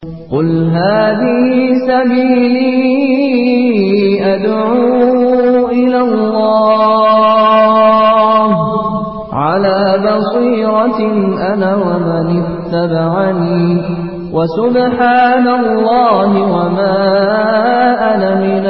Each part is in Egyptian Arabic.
قل هذه سبيلي أدعو إلى الله على بصيرة أنا ومن اتبعني وسبحان الله وما أنا من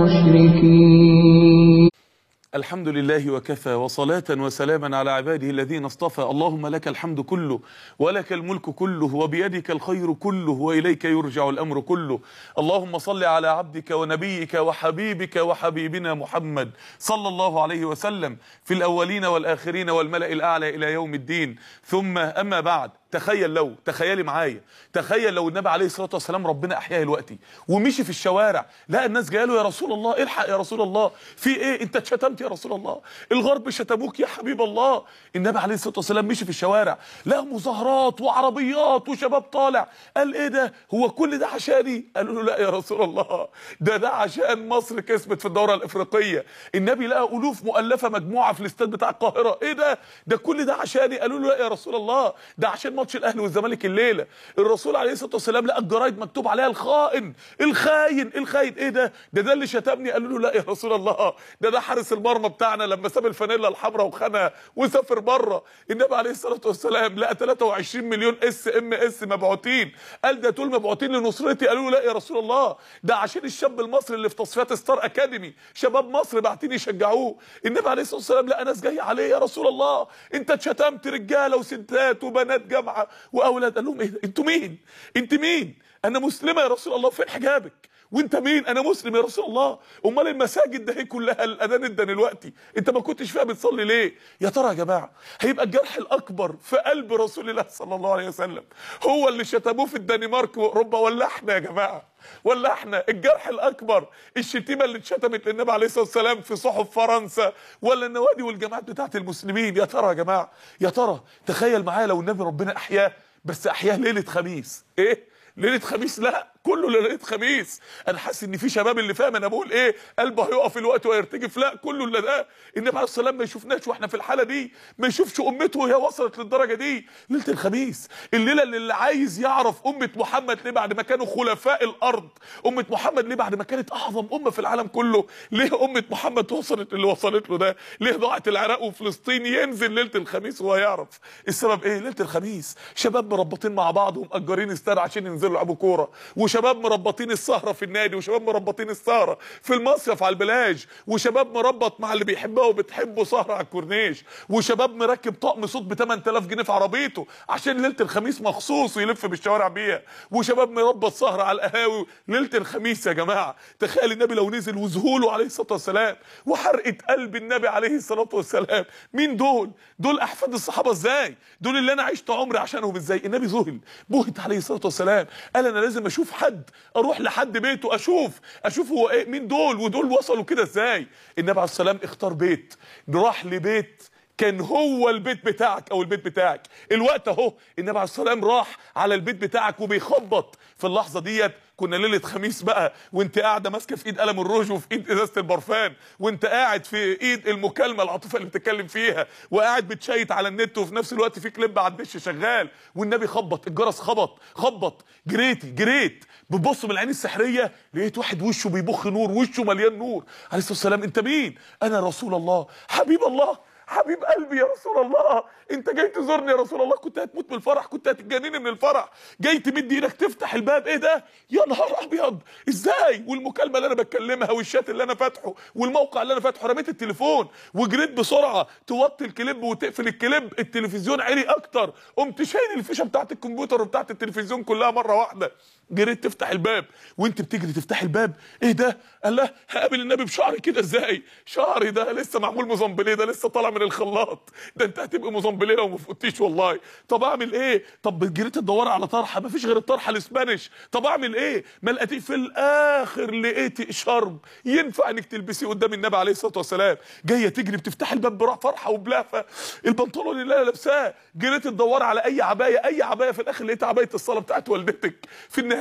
المشركين الحمد لله وكفى وصلاة وسلاما على عباده الذين اصطفى اللهم لك الحمد كله ولك الملك كله وبيدك الخير كله وإليك يرجع الأمر كله اللهم صل على عبدك ونبيك وحبيبك وحبيبنا محمد صلى الله عليه وسلم في الأولين والآخرين والملأ الأعلى إلى يوم الدين ثم أما بعد تخيل لو تخيلي معايا تخيل لو النبي عليه الصلاه والسلام ربنا احياه دلوقتي ومشي في الشوارع لقى الناس جايه له يا رسول الله الحق يا رسول الله في ايه انت اتشتمت يا رسول الله الغرب شتموك يا حبيب الله النبي عليه الصلاه والسلام مشي في الشوارع لقى مظاهرات وعربيات وشباب طالع قال ايه ده هو كل ده عشاني قالوا له لا يا رسول الله ده ده عشان مصر كسبت في الدوره الافريقيه النبي لقى الوف مؤلفه مجموعه في الاستاد بتاع القاهره ايه ده ده كل ده عشاني قالوا له لا يا رسول الله ده عشان ماتش الاهلي والزمالك الليله الرسول عليه الصلاه والسلام لقى الجرايد مكتوب عليها الخائن الخاين الخاين ايه ده ده ده اللي شتمني قالوا له لا يا رسول الله ده ده حارس المرمى بتاعنا لما ساب الفانيلا الحمراء وخانها وسافر بره النبي عليه الصلاه والسلام لقى 23 مليون اس ام اس مبعوتين قال ده دول مبعوتين لنصرتي قالوا له لا يا رسول الله ده عشان الشاب المصري اللي في تصفيات ستار اكاديمي شباب مصر باعتين يشجعوه النبي عليه الصلاه والسلام لقى ناس جايه عليه يا رسول الله انت اتشتمت رجاله وستات وبنات جامعه واولاد قال لهم ايه انتوا مين انت مين انا مسلمه يا رسول الله فين حجابك وانت مين انا مسلم يا رسول الله امال المساجد ده هي كلها الاذان ادى دلوقتي انت ما كنتش فيها بتصلي ليه يا ترى يا جماعه هيبقى الجرح الاكبر في قلب رسول الله صلى الله عليه وسلم هو اللي شتموه في الدنمارك واوروبا ولا احنا يا جماعه ولا احنا الجرح الاكبر الشتيمه اللي اتشتمت للنبي عليه الصلاه والسلام في صحف فرنسا ولا النوادي والجامعات بتاعت المسلمين يا ترى يا جماعه يا ترى تخيل معايا لو النبي ربنا احياه بس احياه ليله خميس ايه ليله خميس لا كله ليله خميس انا حاسس ان في شباب اللي فاهم انا بقول ايه قلبه هيقف الوقت ويرتجف لا كله الا ده النبي عليه الصلاه والسلام ما يشوفناش واحنا في الحاله دي ما يشوفش امته وهي وصلت للدرجه دي ليله الخميس الليله اللي, اللي عايز يعرف امه محمد ليه بعد ما كانوا خلفاء الارض امه محمد ليه بعد ما كانت اعظم امه في العالم كله ليه امه محمد وصلت اللي وصلت له ده ليه ضاعت العراق وفلسطين ينزل ليله الخميس وهو يعرف السبب ايه ليله الخميس شباب مربطين مع بعض ومأجرين استاد عشان ينزلوا يلعبوا كوره وشباب مربطين السهره في النادي وشباب مربطين السهره في المصيف على البلاج وشباب مربط مع اللي بيحبها وبتحبه سهره على الكورنيش وشباب مركب طقم صوت ب 8000 جنيه في عربيته عشان ليله الخميس مخصوص ويلف بالشوارع بيها وشباب مربط سهره على القهاوي ليله الخميس يا جماعه تخيل النبي لو نزل وذهوله عليه الصلاه والسلام وحرقه قلب النبي عليه الصلاه والسلام مين دول دول احفاد الصحابه ازاي دول اللي انا عشت عمري عشانهم ازاي النبي ذهل بهت عليه الصلاه والسلام قال انا لازم اشوف حد اروح لحد بيته اشوف اشوف هو ايه مين دول ودول وصلوا كده ازاي النبي عليه السلام اختار بيت راح لبيت كان هو البيت بتاعك او البيت بتاعك الوقت اهو النبي عليه السلام راح على البيت بتاعك وبيخبط في اللحظه ديت كنا ليله خميس بقى وانت قاعده ماسكه في ايد قلم الروج وفي ايد ازازه البرفان وانت قاعد في ايد المكالمه العاطفه اللي بتتكلم فيها وقاعد بتشيت على النت وفي نفس الوقت في كليب على الدش شغال والنبي خبط الجرس خبط خبط جريتي جريت بتبص من العين السحريه لقيت واحد وشه بيبخ نور وشه مليان نور عليه الصلاه والسلام انت مين انا رسول الله حبيب الله حبيب قلبي يا رسول الله انت جاي تزورني يا رسول الله كنت هتموت من الفرح كنت هتتجنني من الفرح جاي تمد ايدك تفتح الباب ايه ده يا نهار ابيض ازاي والمكالمه اللي انا بتكلمها والشات اللي انا فاتحه والموقع اللي انا فاتحه رميت التليفون وجريت بسرعه توطي الكليب وتقفل الكليب التلفزيون عالي اكتر قمت شايل الفيشه بتاعت الكمبيوتر وبتاعت التلفزيون كلها مره واحده جريت تفتح الباب وانت بتجري تفتح الباب ايه ده قال له هقابل النبي بشعري كده ازاي شعري ده لسه معمول مزمبليه ده لسه طالع من الخلاط ده انت هتبقى مزمبليه لو ما فقتيش والله طب اعمل ايه طب جريت تدور على طرحه ما فيش غير الطرحه الاسبانيش طب اعمل ايه ما لقيتيه في الاخر لقيت شرب ينفع انك تلبسيه قدام النبي عليه الصلاه والسلام جايه تجري بتفتح الباب براح فرحه وبلهفه البنطلون اللي انا لابساه جريت تدور على اي عبايه اي عبايه في الاخر لقيت عبايه الصلاه بتاعت والدتك في النهايه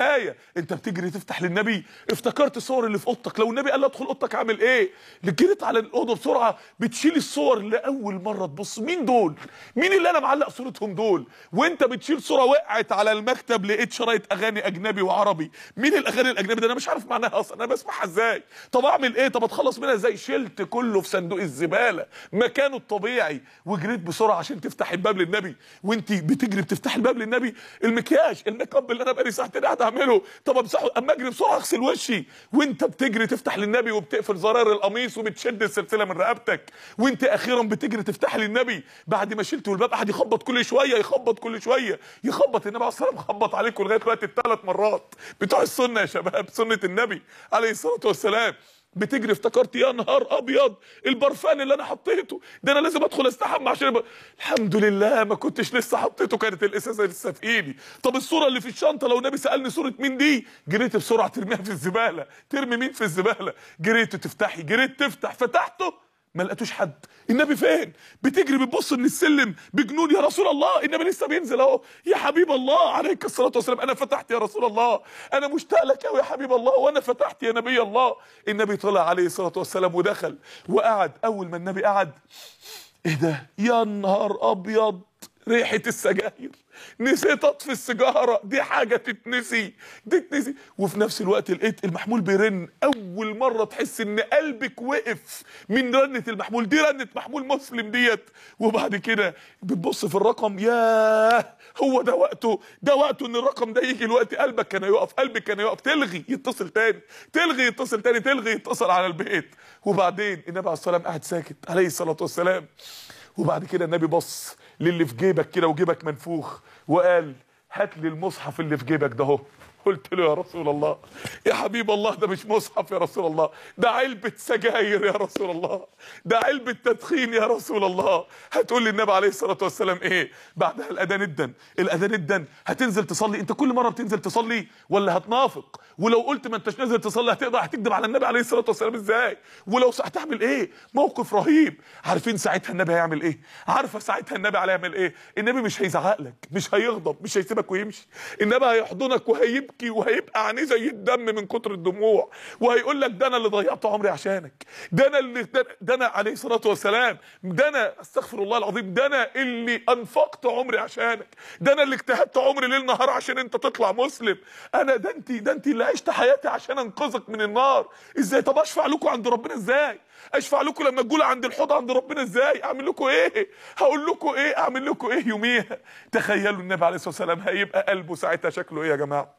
النهايه انت بتجري تفتح للنبي افتكرت الصور اللي في اوضتك لو النبي قال لي ادخل اوضتك اعمل ايه جريت على الاوضه بسرعه بتشيل الصور اللي اول مره تبص مين دول مين اللي انا معلق صورتهم دول وانت بتشيل صوره وقعت على المكتب لقيت شرايط اغاني اجنبي وعربي مين الاغاني الاجنبي ده انا مش عارف معناها اصلا انا بسمعها ازاي طب اعمل ايه طب اتخلص منها ازاي شلت كله في صندوق الزباله مكانه الطبيعي وجريت بسرعه عشان تفتح الباب للنبي وانت بتجري بتفتح الباب للنبي المكياج الميك اب اللي انا بقالي ساعتين قاعد اعمله طب امسحه اما اجري بسرعه اغسل وشي وانت بتجري تفتح للنبي وبتقفل زرار القميص وبتشد السلسله من رقبتك وانت اخيرا بتجري تفتح للنبي بعد ما شلته الباب قعد يخبط كل شويه يخبط كل شويه يخبط النبي عليه الصلاه والسلام خبط عليكم لغايه دلوقتي الثلاث مرات بتوع السنه يا شباب سنه النبي عليه الصلاه والسلام بتجري افتكرت يا نهار ابيض البرفان اللي انا حطيته ده انا لازم ادخل استحمى عشان يبقى الحمد لله ما كنتش لسه حطيته كانت الازازه لسه في ايدي طب الصوره اللي في الشنطه لو النبي سالني صوره مين دي جريت بسرعه ترميها في الزباله ترمي مين في الزباله جريت تفتحي جريت تفتح فتحته ما لقيتوش حد النبي فين بتجري بتبص من السلم بجنون يا رسول الله النبي لسه بينزل اهو يا حبيب الله عليك الصلاه والسلام انا فتحت يا رسول الله انا مشتاق لك قوي يا حبيب الله وانا فتحت يا نبي الله النبي طلع عليه الصلاه والسلام ودخل وقعد اول ما النبي قعد ايه ده يا نهار ابيض ريحه السجاير نسيت اطفي السيجاره دي حاجه تتنسي دي تتنسي وفي نفس الوقت لقيت المحمول بيرن اول مره تحس ان قلبك وقف من رنه المحمول دي رنه محمول مسلم ديت وبعد كده بتبص في الرقم ياه هو ده وقته ده وقته ان الرقم ده يجي الوقت قلبك كان يقف قلبك كان يقف تلغي يتصل تاني تلغي يتصل تاني تلغي يتصل على البيت وبعدين النبي عليه الصلاه والسلام قاعد ساكت عليه الصلاه والسلام وبعد كده النبي بص للي في جيبك كده وجيبك منفوخ وقال هات لي المصحف اللي في جيبك ده اهو قلت له يا رسول الله يا حبيب الله ده مش مصحف يا رسول الله ده علبة سجاير يا رسول الله ده علبة تدخين يا رسول الله هتقول لي النبي عليه الصلاة والسلام ايه بعدها الأذان الدن الأذان الدن هتنزل تصلي انت كل مرة بتنزل تصلي ولا هتنافق ولو قلت ما انتش نازل تصلي هتقدر هتكذب على النبي عليه الصلاة والسلام ازاي ولو هتعمل ايه موقف رهيب عارفين ساعتها النبي هيعمل ايه عارفة ساعتها النبي هيعمل ايه النبي مش هيزعق لك مش هيغضب مش هيسيبك ويمشي النبي هيحضنك وهيبكي يبكي وهيبقى عينيه زي الدم من كتر الدموع وهيقول لك ده انا اللي ضيعت عمري عشانك ده انا اللي ده انا عليه الصلاه والسلام ده انا استغفر الله العظيم ده انا اللي انفقت عمري عشانك ده انا اللي اجتهدت عمري ليل نهار عشان انت تطلع مسلم انا ده انت ده انت اللي عشت حياتي عشان انقذك من النار ازاي طب اشفع لكم عند ربنا ازاي اشفع لكم لما تقول عند الحوض عند ربنا ازاي اعمل لكم ايه هقول لكم ايه اعمل لكم ايه يوميها تخيلوا النبي عليه الصلاه والسلام هيبقى قلبه ساعتها شكله ايه يا جماعه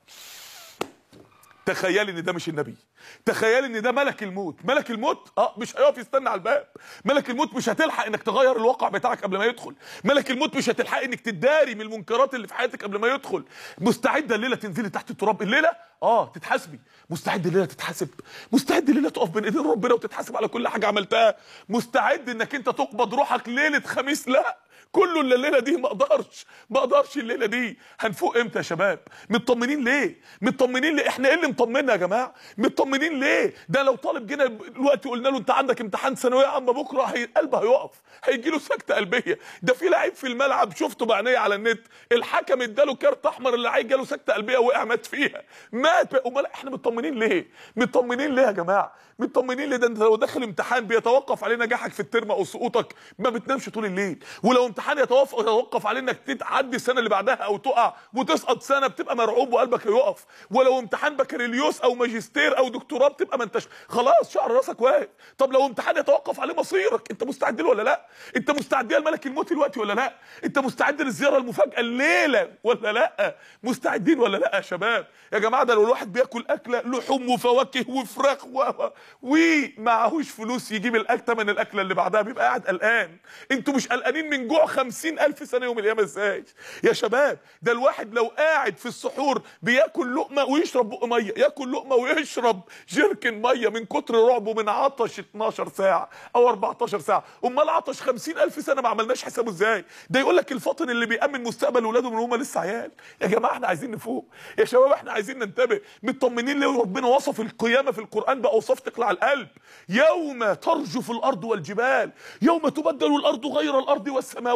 تخيل ان ده مش النبي تخيل ان ده ملك الموت ملك الموت اه مش هيقف يستنى على الباب ملك الموت مش هتلحق انك تغير الواقع بتاعك قبل ما يدخل ملك الموت مش هتلحق انك تداري من المنكرات اللي في حياتك قبل ما يدخل مستعده الليله تنزلي تحت التراب الليله اه تتحاسبي مستعد الليله تتحاسب مستعد الليله تقف بين ايدين ربنا وتتحاسب على كل حاجه عملتها مستعد انك انت تقبض روحك ليله خميس لا كله الا الليله دي ما اقدرش ما اقدرش الليله دي هنفوق امتى يا شباب مطمنين ليه مطمنين ليه احنا ايه اللي مطمنا يا جماعه مطمنين ليه ده لو طالب جينا دلوقتي قلنا له انت عندك امتحان ثانويه عامه بكره هي قلبه هيقف هيجي له سكته قلبيه ده في لعيب في الملعب شفته بعينيا على النت الحكم اداله كارت احمر اللعيب جاله سكته قلبيه وقع مات فيها مات امال احنا مطمنين ليه مطمنين ليه يا جماعه مطمنين ليه ده انت لو داخل امتحان بيتوقف عليه نجاحك في الترم او سقوطك ما بتنامش طول الليل ولو امتحان يتوقف يتوقف عليه انك تعدي السنه اللي بعدها او تقع وتسقط سنه بتبقى مرعوب وقلبك هيقف ولو امتحان بكالوريوس او ماجستير او دكتوراه بتبقى ما انتش خلاص شعر راسك واقف طب لو امتحان يتوقف عليه مصيرك انت مستعد له ولا لا انت مستعد لملك الموت دلوقتي ولا لا انت مستعد للزياره المفاجاه الليله ولا لا مستعدين ولا لا يا شباب يا جماعه ده لو الواحد بياكل اكله لحوم وفواكه وفراخ و... ومعهوش فلوس يجيب الاكل ثمن الاكله اللي بعدها بيبقى قاعد قلقان انتوا مش قلقانين من جوع خمسين الف سنه يوم القيامه ازاي يا شباب ده الواحد لو قاعد في السحور بياكل لقمه ويشرب بق ميه ياكل لقمه ويشرب جيركن ميه من كتر رعبه من عطش 12 ساعه او 14 ساعه امال عطش خمسين الف سنه ما عملناش حسابه ازاي ده يقول لك الفاطن اللي بيامن مستقبل اولاده من هم لسه عيال يا جماعه احنا عايزين نفوق يا شباب احنا عايزين ننتبه مطمنين ليه ربنا وصف القيامه في القران باوصاف تقلع القلب يوم ترجف الارض والجبال يوم تبدل الارض غير الارض والسماوات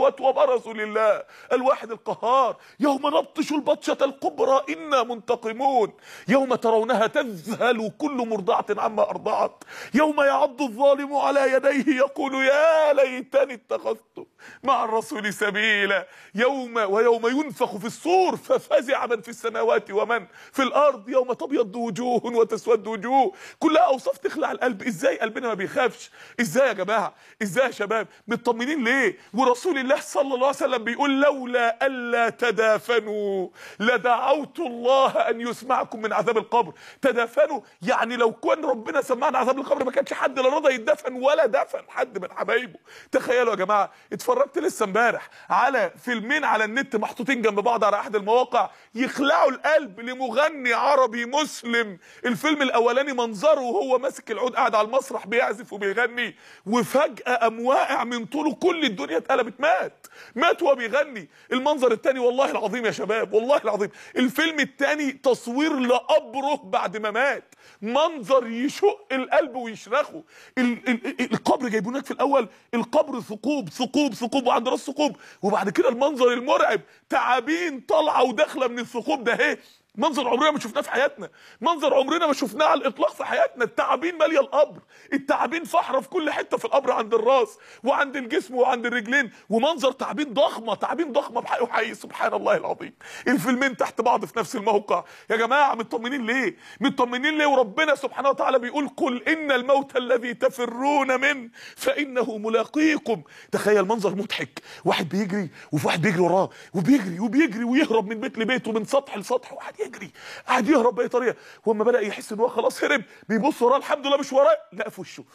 السماوات وبرزوا لله الواحد القهار يوم نبطش البطشة الكبرى إنا منتقمون يوم ترونها تذهل كل مرضعة عما أرضعت يوم يعض الظالم على يديه يقول يا ليتني اتخذت مع الرسول سبيلا يوم ويوم ينفخ في الصور ففزع من في السماوات ومن في الارض يوم تبيض وجوه وتسود وجوه كلها اوصاف تخلع القلب ازاي قلبنا ما بيخافش ازاي يا جماعه ازاي يا شباب مطمنين ليه ورسول الله صلى الله عليه وسلم بيقول لولا الا تدافنوا لدعوت الله ان يسمعكم من عذاب القبر تدافنوا يعني لو كان ربنا سمعنا عذاب القبر ما كانش حد لا رضى يدفن ولا دفن حد من حبايبه تخيلوا يا جماعه اتفرجت لسه امبارح على فيلمين على النت محطوطين جنب بعض على احد المواقع يخلعوا القلب لمغني عربي مسلم الفيلم الاولاني منظره وهو ماسك العود قاعد على المسرح بيعزف وبيغني وفجاه قام واقع من طوله كل الدنيا اتقلبت مات مات وهو بيغني المنظر الثاني والله العظيم يا شباب والله العظيم الفيلم الثاني تصوير لقبره بعد ما مات منظر يشق القلب ويشرخه ال ال ال القبر جايبونك في الاول القبر ثقوب ثقوب ثقوب وعند راس ثقوب وبعد كده المنظر المرعب تعابين طالعه وداخله من الثقوب ده اهي منظر عمرنا ما شفناه في حياتنا منظر عمرنا ما شفناه على الاطلاق في حياتنا التعابين ماليه القبر التعابين فحره في كل حته في القبر عند الراس وعند الجسم وعند الرجلين ومنظر تعابين ضخمه تعابين ضخمه بحق وحي سبحان الله العظيم الفيلمين تحت بعض في نفس الموقع يا جماعه مطمنين ليه مطمنين ليه وربنا سبحانه وتعالى بيقول قل ان الموت الذي تفرون منه فانه ملاقيكم تخيل منظر مضحك واحد بيجري وفي واحد بيجري وراه وبيجري وبيجري ويهرب من بيت لبيت ومن سطح لسطح واحد يجري قاعد يهرب باي طريقه واما بدا يحس ان هو خلاص هرب بيبص وراه الحمد لله مش وراه لا في وشه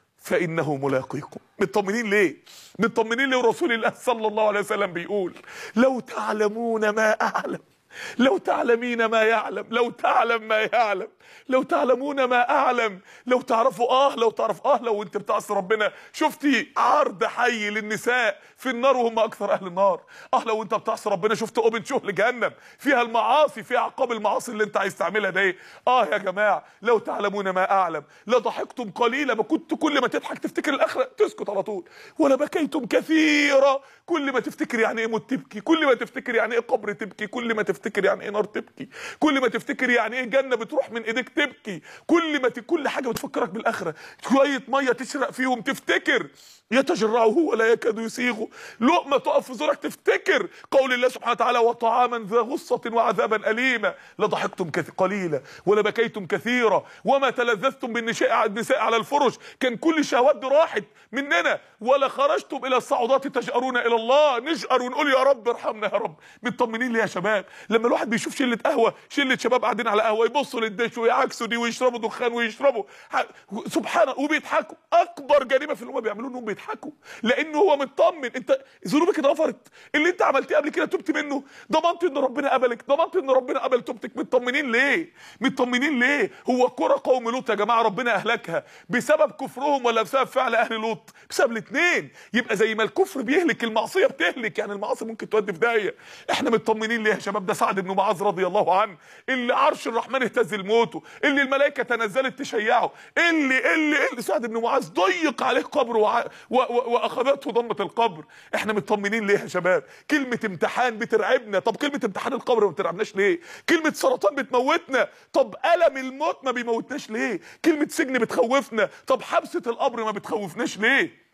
فانه ملاقيكم مطمنين ليه مطمنين ليه ورسول الله صلى الله عليه وسلم بيقول لو تعلمون ما اعلم لو تعلمين ما يعلم لو تعلم ما يعلم لو تعلمون ما اعلم لو تعرفوا اه لو تعرف اه لو انت بتعصي ربنا شفتي عرض حي للنساء في النار وهم اكثر اهل النار اه لو انت بتعصي ربنا شفت اوبن شو لجهنم فيها المعاصي فيها عقاب المعاصي اللي انت عايز تعملها ده ايه اه يا جماعه لو تعلمون ما اعلم لضحكتم قليلا ما كنت كل ما تضحك تفتكر الاخره تسكت على طول ولا بكيتم كثيرا كل ما تفتكر يعني ايه موت تبكي كل ما تفتكر يعني ايه قبر تبكي كل ما تفتكر يعني ايه نار تبكي كل ما تفتكر يعني ايه جنه بتروح من ايديك تبكي كل ما ت... كل حاجه بتفكرك بالاخره شويه ميه تشرق فيهم تفتكر يتجرعه ولا يكاد يسيغه لقمه تقف في زورك تفتكر قول الله سبحانه وتعالى وطعاما ذا غصه وعذابا اليما لضحكتم كث... قليلا ولا بكيتم كثيرا وما تلذذتم بالنساء النساء على الفرش كان كل الشهوات دي راحت مننا ولا خرجتم الى الصعودات تجأرون الى الله نجأر ونقول يا رب ارحمنا يا رب مطمنين ليه يا شباب لما الواحد بيشوف شله قهوه شله شباب قاعدين على قهوه يبصوا للدش ويعكسوا دي ويشربوا دخان ويشربوا ح... سبحان وبيضحكوا اكبر جريمه في اللي هم بيعملوه انهم بيضحكوا لانه هو مطمن انت ذنوبك اتغفرت اللي انت عملتيه قبل كده تبت منه ضمنت ان ربنا قبلك ضمنت ان ربنا قبل توبتك مطمنين ليه مطمنين ليه هو كرة قوم لوط يا جماعه ربنا اهلكها بسبب كفرهم ولا بسبب فعل اهل لوط بسبب الاثنين يبقى زي ما الكفر بيهلك المعصيه بتهلك يعني المعاصي ممكن تودي في داهيه احنا مطمنين ليه يا شباب ده سعد بن معاذ رضي الله عنه اللي عرش الرحمن اهتز لموته اللي الملائكه تنزلت تشيعه اللي اللي, اللي سعد بن معاذ ضيق عليه قبره وع... و... و... واخذته ضمه القبر احنا مطمنين ليه يا شباب كلمه امتحان بترعبنا طب كلمه امتحان القبر ما بترعبناش ليه كلمه سرطان بتموتنا طب الم الموت ما بيموتناش ليه كلمه سجن بتخوفنا طب حبسه القبر ما بتخوفناش ليه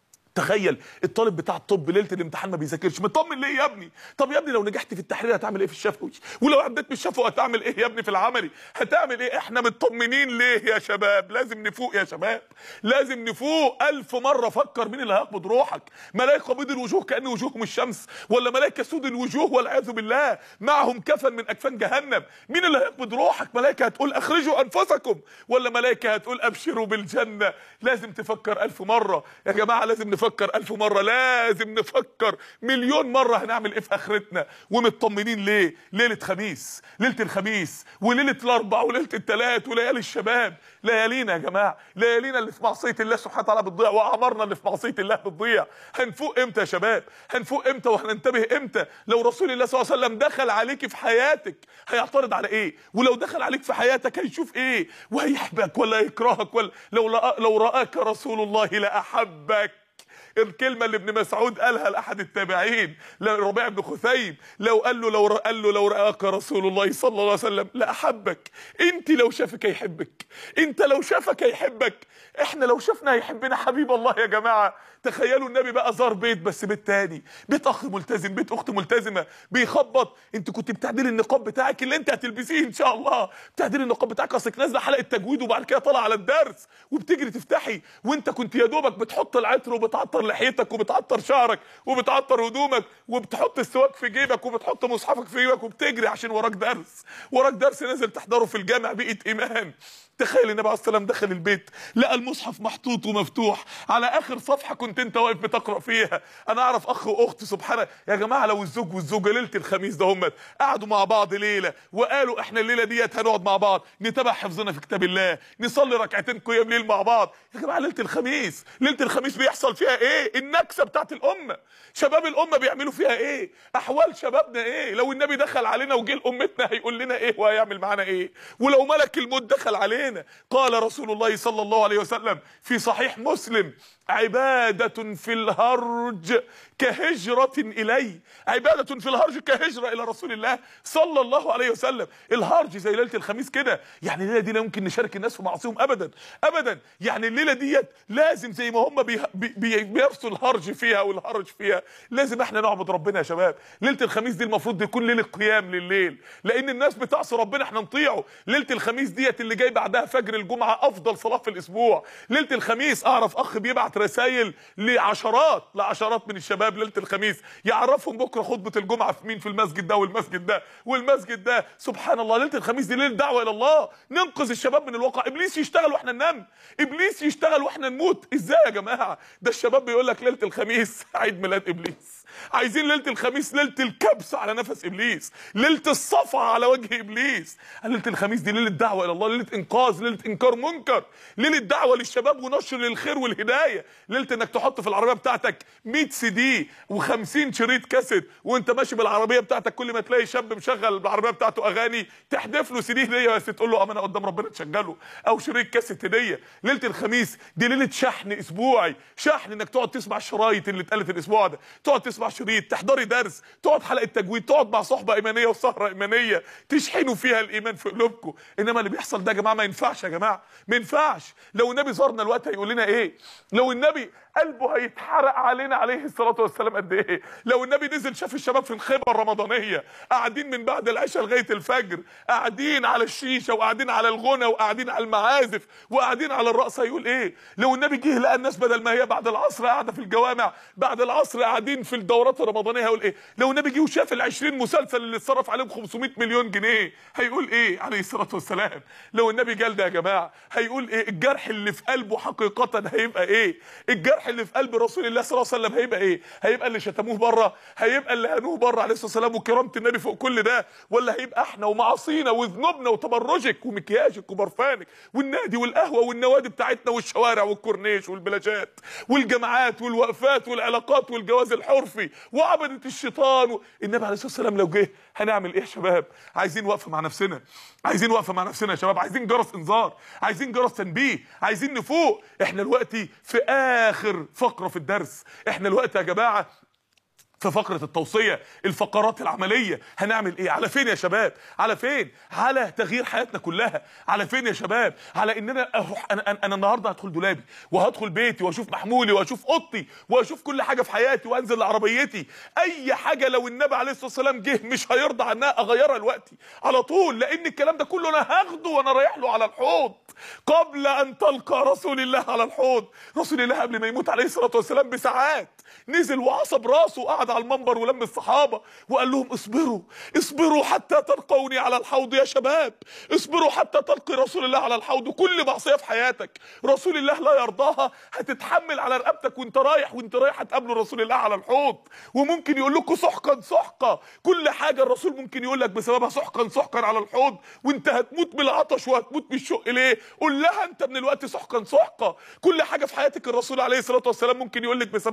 تخيل الطالب بتاع الطب ليله الامتحان ما بيذاكرش مطمن ليه يا ابني طب يا ابني لو نجحت في التحرير هتعمل ايه في الشفوي ولو عديت من الشفوي هتعمل ايه يا ابني في العملي هتعمل ايه احنا مطمنين ليه يا شباب لازم نفوق يا شباب لازم نفوق الف مره فكر مين اللي هيقبض روحك ملائكه بيض الوجوه كان وجوههم الشمس ولا ملائكه سود الوجوه والعياذ بالله معهم كفن من اكفان جهنم مين اللي هيقبض روحك ملائكه هتقول اخرجوا انفسكم ولا ملائكه هتقول ابشروا بالجنه لازم تفكر الف مره يا جماعه لازم نفكر الف مره لازم نفكر مليون مره هنعمل ايه في اخرتنا ومطمنين ليه ليله خميس ليله الخميس وليله الاربع وليله الثلاث وليالي الشباب ليالينا يا جماعه ليالينا اللي في معصيه الله سبحانه وتعالى بتضيع واعمارنا اللي في معصيه الله بتضيع هنفوق امتى يا شباب هنفوق امتى وهننتبه امتى لو رسول الله صلى الله عليه وسلم دخل عليك في حياتك هيعترض على ايه ولو دخل عليك في حياتك هيشوف ايه وهيحبك ولا يكرهك ولا لو لو راك رسول الله لاحبك الكلمه اللي ابن مسعود قالها لاحد التابعين لربيع بن خثيم لو قال له لو قال له لو راك رسول الله صلى الله عليه وسلم لاحبك انت لو شافك هيحبك انت لو شافك هيحبك احنا لو شفنا هيحبنا حبيب الله يا جماعه تخيلوا النبي بقى زار بيت بس بيت تاني بيت اخ ملتزم بيت اخت ملتزمه بيخبط انت كنت بتعدلي النقاب بتاعك اللي انت هتلبسيه ان شاء الله بتعدلي النقاب بتاعك اصلك نازله حلقه تجويد وبعد كده طالعه على الدرس وبتجري تفتحي وانت كنت يا دوبك بتحط العطر وبتعطر لحيتك وبتعطر شعرك وبتعطر هدومك وبتحط السواك في جيبك وبتحط مصحفك في جيبك وبتجري عشان وراك درس وراك درس نازل تحضره في الجامع بيئه ايمان تخيل النبي عليه الصلاه والسلام دخل البيت لقى المصحف محطوط ومفتوح على اخر صفحه كنت انت واقف بتقرا فيها انا اعرف اخ واخت سبحان يا جماعه لو الزوج والزوجه ليله الخميس ده هم قعدوا مع بعض ليله وقالوا احنا الليله ديت هنقعد مع بعض نتابع حفظنا في كتاب الله نصلي ركعتين قيام ليل مع بعض يا جماعه ليله الخميس ليله الخميس بيحصل فيها ايه النكسه بتاعت الامه شباب الامه بيعملوا فيها ايه احوال شبابنا ايه لو النبي دخل علينا وجه لامتنا هيقول لنا ايه وهيعمل معانا ايه ولو ملك الموت دخل علينا قال رسول الله صلى الله عليه وسلم في صحيح مسلم عبادة في الهرج كهجرة إلي عبادة في الهرج كهجرة إلى رسول الله صلى الله عليه وسلم الهرج زي ليلة الخميس كده يعني الليلة دي لا يمكن نشارك الناس في معصيهم أبدا أبدا يعني الليلة ديت لازم زي ما هم بي بي بيرسوا الهرج فيها والهرج فيها لازم احنا نعبد ربنا يا شباب ليلة الخميس دي المفروض يكون ليلة قيام لليل لأن الناس بتعصي ربنا احنا نطيعه ليلة الخميس ديت اللي جاي بعدها فجر الجمعة أفضل صلاة في الأسبوع ليلة الخميس أعرف أخ بيبعت رسائل لعشرات لعشرات من الشباب ليله الخميس يعرفهم بكره خطبه الجمعه في مين في المسجد ده والمسجد ده والمسجد ده سبحان الله ليله الخميس دي ليله دعوه الى الله ننقذ الشباب من الواقع ابليس يشتغل واحنا ننام ابليس يشتغل واحنا نموت ازاي يا جماعه ده الشباب بيقول لك ليله الخميس عيد ميلاد ابليس عايزين ليله الخميس ليله الكبس على نفس ابليس ليله الصفعه على وجه ابليس ليله الخميس دي ليله دعوه الى الله ليله انقاذ ليله انكار منكر ليله دعوه للشباب ونشر للخير والهدايه ليله انك تحط في العربيه بتاعتك 100 سي دي و50 شريط كاسيت وانت ماشي بالعربيه بتاعتك كل ما تلاقي شاب مشغل بالعربيه بتاعته اغاني تحدف له سي دي هديه بس تقول له امانه قدام ربنا تشغله او شريط كاسيت هديه ليله الخميس دي ليله شحن اسبوعي شحن انك تقعد تسمع الشرايط اللي اتقالت الاسبوع ده تقعد تسمع شريط تحضري درس تقعد حلقه تجويد تقعد مع صحبه ايمانيه وسهره ايمانيه تشحنوا فيها الايمان في قلوبكم انما اللي بيحصل ده يا جماعه ما ينفعش يا جماعه ما ينفعش لو النبي زارنا الوقت هيقول لنا ايه لو النبي قلبه هيتحرق علينا عليه الصلاه والسلام قد ايه لو النبي نزل شاف الشباب في الخيمه الرمضانيه قاعدين من بعد العشاء لغايه الفجر قاعدين على الشيشه وقاعدين على الغنى وقاعدين على المعازف وقاعدين على الرقص هيقول ايه لو النبي جه لقى الناس بدل ما هي بعد العصر قاعده في الجوامع بعد العصر قاعدين في الدورات الرمضانيه هيقول ايه لو النبي جه وشاف ال20 مسلسل اللي اتصرف عليهم 500 مليون جنيه هيقول ايه عليه الصلاه والسلام لو النبي جال ده يا جماعه هيقول ايه الجرح اللي في قلبه حقيقه هيبقى ايه الجرح اللي في قلب رسول الله صلى الله عليه وسلم هيبقى ايه هيبقى اللي شتموه بره هيبقى اللي هنوه بره عليه الصلاه والسلام وكرامه النبي فوق كل ده ولا هيبقى احنا ومعاصينا وذنوبنا وتبرجك ومكياجك وبرفانك والنادي والقهوه والنوادي بتاعتنا والشوارع والكورنيش والبلاجات والجامعات والوقفات والعلاقات والجواز الحرفي وعبده الشيطان و... النبي عليه الصلاه والسلام لو جه هنعمل ايه يا شباب عايزين وقفه مع نفسنا عايزين وقفه مع نفسنا يا شباب عايزين جرس انذار عايزين جرس تنبيه عايزين نفوق احنا دلوقتي في اخر فقره في الدرس احنا دلوقتي يا جماعه في فقرة التوصية الفقرات العملية هنعمل ايه على فين يا شباب على فين على تغيير حياتنا كلها على فين يا شباب على اننا اروح انا, أنا, أنا النهاردة هدخل دولابي وهدخل بيتي واشوف محمولي واشوف اوضتي واشوف كل حاجة في حياتي وانزل لعربيتي اي حاجة لو النبي عليه الصلاة والسلام جه مش هيرضى عنها اغيرها دلوقتي على طول لان الكلام ده كله انا هاخده وانا رايح له على الحوض قبل ان تلقى رسول الله على الحوض رسول الله قبل ما يموت عليه الصلاة والسلام بساعات نزل وعصب راسه وقعد على المنبر ولم الصحابه وقال لهم اصبروا اصبروا حتى تلقوني على الحوض يا شباب اصبروا حتى تلقي رسول الله على الحوض كل معصيه في حياتك رسول الله لا يرضاها هتتحمل على رقبتك وانت رايح وانت رايح هتقابلوا رسول الله على الحوض وممكن يقول لكم سحقا سحقا كل حاجه الرسول ممكن يقول لك بسببها سحقا سحقا على الحوض وانت هتموت بالعطش وهتموت بالشق ليه قول لها انت من الوقت سحقا سحقا كل حاجه في حياتك الرسول عليه الصلاه والسلام ممكن يقول لك بسببها على الحوض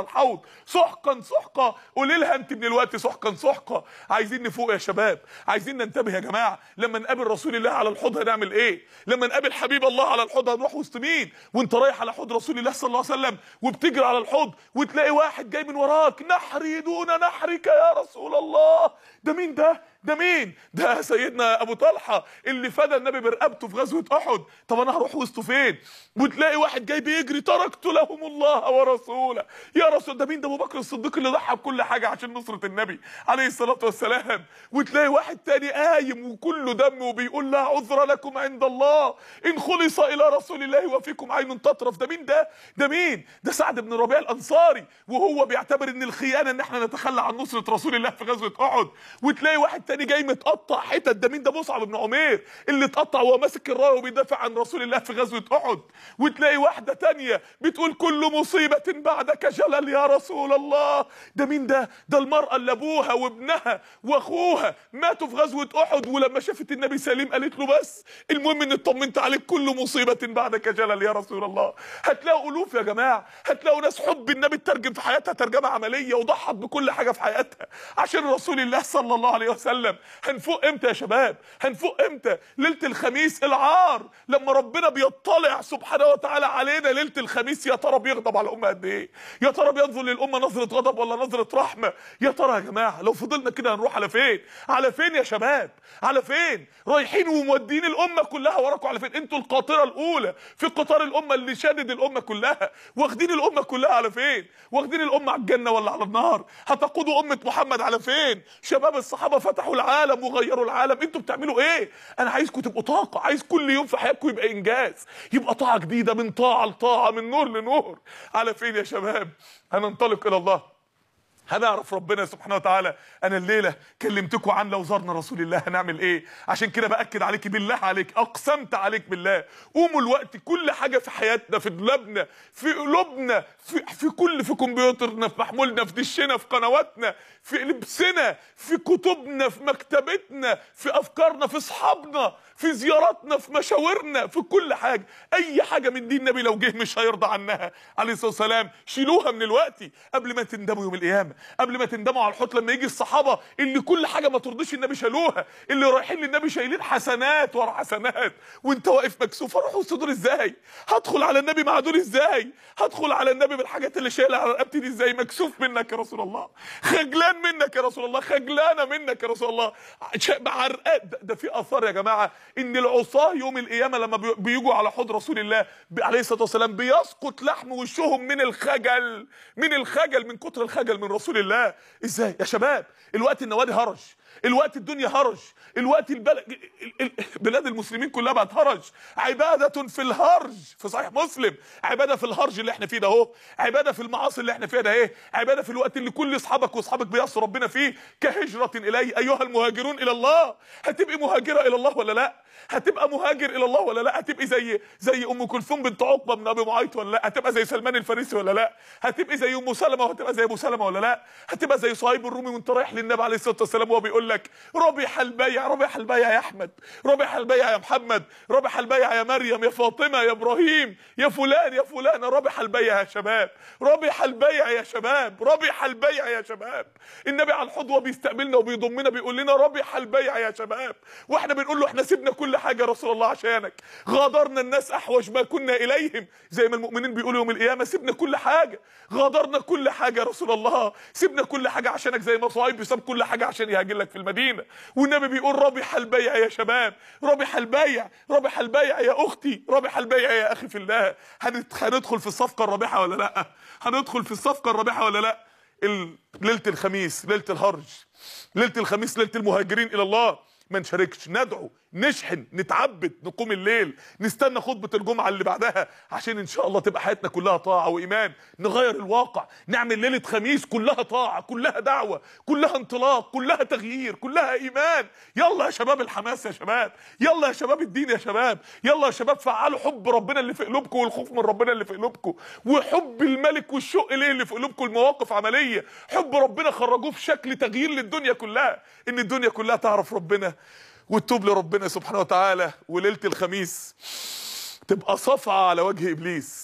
الحوض سحقا سحقا قولي لها انت من الوقت سحقا سحقا عايزين نفوق يا شباب عايزين ننتبه يا جماعه لما نقابل رسول الله على الحوض هنعمل ايه لما نقابل حبيب الله على الحوض هنروح وسط مين وانت رايح على حوض رسول الله صلى الله عليه وسلم وبتجري على الحوض وتلاقي واحد جاي من وراك نحري دون نحرك يا رسول الله ده مين ده ده مين ده سيدنا ابو طلحه اللي فدى النبي برقبته في غزوه احد طب انا هروح وسطه فين وتلاقي واحد جاي بيجري تركت لهم الله ورسوله يا رسول ده مين ده ابو بكر الصديق اللي ضحى بكل حاجه عشان نصره النبي عليه الصلاه والسلام وتلاقي واحد تاني قايم وكله دم وبيقول لا عذر لكم عند الله ان خلص الى رسول الله وفيكم عين تطرف ده مين ده ده مين ده سعد بن ربيع الانصاري وهو بيعتبر ان الخيانه ان احنا نتخلى عن نصره رسول الله في غزوه احد وتلاقي واحد تاني جاي متقطع حتت ده مين ده مصعب بن عمير اللي اتقطع وهو ماسك الرايه وبيدافع عن رسول الله في غزوه احد وتلاقي واحده تانية بتقول كل مصيبه بعدك جلل يا رسول الله ده مين ده ده المراه اللي ابوها وابنها واخوها ماتوا في غزوه احد ولما شافت النبي سليم قالت له بس المهم ان اطمنت عليك كل مصيبه بعدك جلل يا رسول الله هتلاقوا الوف يا جماعه هتلاقوا ناس حب النبي ترجم في حياتها ترجمه عمليه وضحت بكل حاجه في حياتها عشان رسول الله صلى الله عليه وسلم هنفوق امتى يا شباب هنفوق امتى ليله الخميس العار لما ربنا بيطلع سبحانه وتعالى علينا ليله الخميس يا ترى بيغضب على الامه قد ايه يا ترى بينظر للامه نظره غضب ولا نظره رحمه يا ترى يا جماعه لو فضلنا كده هنروح على فين على فين يا شباب على فين رايحين ومودين الامه كلها وراكم على فين انتوا القاطره الاولى في قطار الامه اللي شادد الامه كلها واخدين الامه كلها على فين واخدين الامه على الجنه ولا على النار هتقودوا امه محمد على فين شباب الصحابه فتحوا العالم وغيروا العالم انتوا بتعملوا ايه انا عايزكم تبقوا طاقه عايز كل يوم في حياتكم يبقى انجاز يبقى طاعه جديده من طاعه لطاعه من نور لنور على فين يا شباب هننطلق الى الله هنعرف ربنا سبحانه وتعالى انا الليله كلمتكم عن لو زرنا رسول الله هنعمل ايه عشان كده باكد عليك بالله عليك اقسمت عليك بالله قوموا الوقت كل حاجه في حياتنا في دولابنا في قلوبنا في, في كل في كمبيوترنا في محمولنا في دشنا في قنواتنا في لبسنا في كتبنا في مكتبتنا في افكارنا في اصحابنا في زياراتنا في مشاورنا في كل حاجه اي حاجه من دين النبي لو جه مش هيرضى عنها عليه الصلاه والسلام شيلوها من الوقت قبل ما تندموا يوم القيامه قبل ما تندموا على الحوت لما يجي الصحابه اللي كل حاجه ما ترضيش النبي شالوها اللي رايحين للنبي شايلين حسنات ورا حسنات وانت واقف مكسوف اروح وسط دول ازاي هدخل على النبي مع دول ازاي هدخل على النبي بالحاجات اللي شايلها على رقبتي دي ازاي مكسوف منك يا رسول الله خجلان منك يا رسول الله خجلانه منك يا رسول الله عرقات ده, ده في اثار يا جماعه ان العصاه يوم القيامه لما بي- بيجوا على حوض رسول الله ب- عليه الصلاه والسلام بيسقط لحم وشهم من الخجل من الخجل من كتر الخجل من رسول الله ازاي يا شباب الوقت النوادي هرج الوقت الدنيا هرج الوقت البلد ال- ال- بلاد المسلمين كلها بقت هرج عباده في الهرج في صحيح مسلم عباده في الهرج اللي احنا فيه ده اهو عباده في المعاصي اللي احنا فيها ده ايه عباده في الوقت اللي كل اصحابك واصحابك بيعصوا ربنا فيه كهجره اليه ايها المهاجرون الى الله هتبقي مهاجره الى الله ولا لا هتبقى مهاجر الى الله ولا لا هتبقي زي زي ام كلثوم بنت عقبه بن ابي معيط ولا لا هتبقى زي سلمان الفارسي ولا لا هتبقي زي ام سلمه وهتبقى زي ابو سلمه ولا لا هتبقى زي صهيب الرومي وانت رايح للنبي عليه الصلاه والسلام وهو بيقول لك ربح البيع ربح البيع يا احمد ربح البيع يا محمد ربح البيع يا مريم يا فاطمه يا ابراهيم يا فلان يا فلان ربح البيع يا شباب ربح البيع يا شباب ربح البيع يا شباب النبي على الحوض وهو بيستقبلنا وبيضمنا بيقول لنا ربح البيع يا شباب واحنا بنقول له احنا سيبنا كل حاجه يا رسول الله عشانك غادرنا الناس احوج ما كنا اليهم زي ما المؤمنين بيقولوا يوم القيامه سيبنا كل حاجه غادرنا كل حاجه يا رسول الله سيبنا كل حاجه عشانك زي ما صهيب ساب كل حاجه عشان يهاجر لك في المدينه والنبي بيقول ربح البيع يا شباب ربح البيع ربح البيع يا اختي ربح البيع يا اخي في الله هنت- هندخل في الصفقه الرابحه ولا لا هندخل في الصفقه الرابحه ولا لا ال- ليله الخميس ليله الهرج ليله الخميس ليله المهاجرين الى الله ما نشاركش ندعو نشحن نتعبد نقوم الليل نستنى خطبة الجمعة اللي بعدها عشان ان شاء الله تبقى حياتنا كلها طاعة وايمان نغير الواقع نعمل ليلة خميس كلها طاعة كلها دعوة كلها انطلاق كلها تغيير كلها ايمان يلا يا شباب الحماس يا شباب يلا يا شباب الدين يا شباب يلا يا شباب فعلوا حب ربنا اللي في قلوبكم والخوف من ربنا اللي في قلوبكم وحب الملك والشوق ليه اللي في قلوبكم المواقف عملية حب ربنا خرجوه في شكل تغيير للدنيا كلها ان الدنيا كلها تعرف ربنا وتتوب لربنا سبحانه وتعالى وليله الخميس تبقى صفعه على وجه ابليس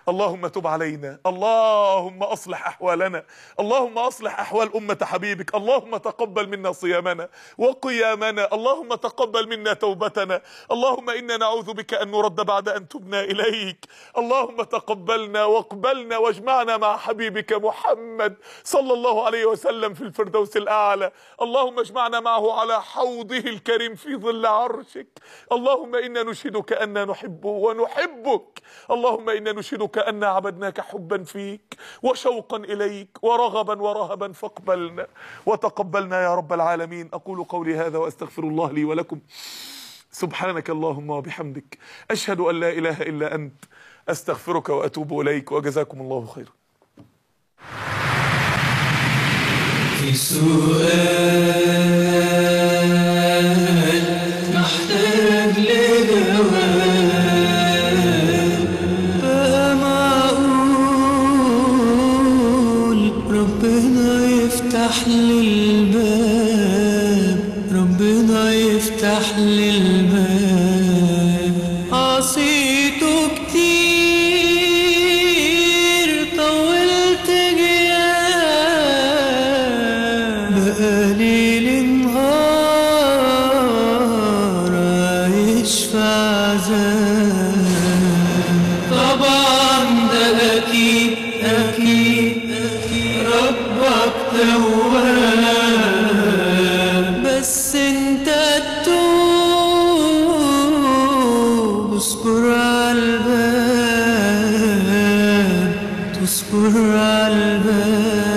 اللهم تب علينا اللهم اصلح احوالنا اللهم اصلح احوال امه حبيبك اللهم تقبل منا صيامنا وقيامنا اللهم تقبل منا توبتنا اللهم انا نعوذ بك ان نرد بعد ان تبنا اليك اللهم تقبلنا واقبلنا واجمعنا مع حبيبك محمد صلى الله عليه وسلم في الفردوس الاعلى اللهم اجمعنا معه على حوضه الكريم في ظل عرشك اللهم انا نشهدك انا نحبه ونحبك اللهم انا نشهدك انا عبدناك حبا فيك وشوقا اليك ورغبا ورهبا فاقبلنا وتقبلنا يا رب العالمين اقول قولي هذا واستغفر الله لي ولكم سبحانك اللهم وبحمدك اشهد ان لا اله الا انت استغفرك واتوب اليك وجزاكم الله خيرا في سؤال محتاج لجواب بقى معقول ربنا يفتح لي الباب ربنا يفتح لي الباب عصيته كتير طولت جياب بقالي النهار عايش في عذاب طبعا ده اكيد اكيد ربك تواب بس انت تتوب اصبر على الباب تصبر على الباب